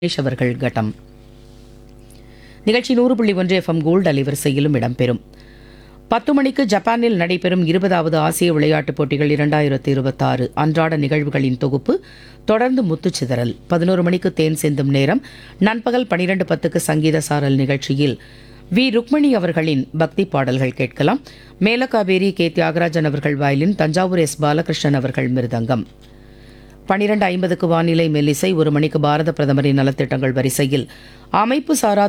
சுரேஷ் அவர்கள் கட்டம் நிகழ்ச்சி நூறு புள்ளி ஒன்று எஃப்எம் கோல்டு அலைவரிசையிலும் இடம்பெறும் பத்து மணிக்கு ஜப்பானில் நடைபெறும் இருபதாவது ஆசிய விளையாட்டுப் போட்டிகள் இரண்டாயிரத்து இருபத்தாறு அன்றாட நிகழ்வுகளின் தொகுப்பு தொடர்ந்து முத்துச்சிதறல் பதினோரு மணிக்கு தேன் சிந்தும் நேரம் நண்பகல் பனிரெண்டு பத்துக்கு சங்கீத சாரல் நிகழ்ச்சியில் வி ருக்மணி அவர்களின் பக்தி பாடல்கள் கேட்கலாம் மேலகாவேரி கே தியாகராஜன் அவர்கள் வயலின் தஞ்சாவூர் எஸ் பாலகிருஷ்ணன் அவர்கள் மிருதங்கம் பனிரெண்டு ஐம்பதுக்கு வானிலை மெல்லிசை ஒரு மணிக்கு பாரத பிரதமரின் நலத்திட்டங்கள் வரிசையில் அமைப்பு சாரா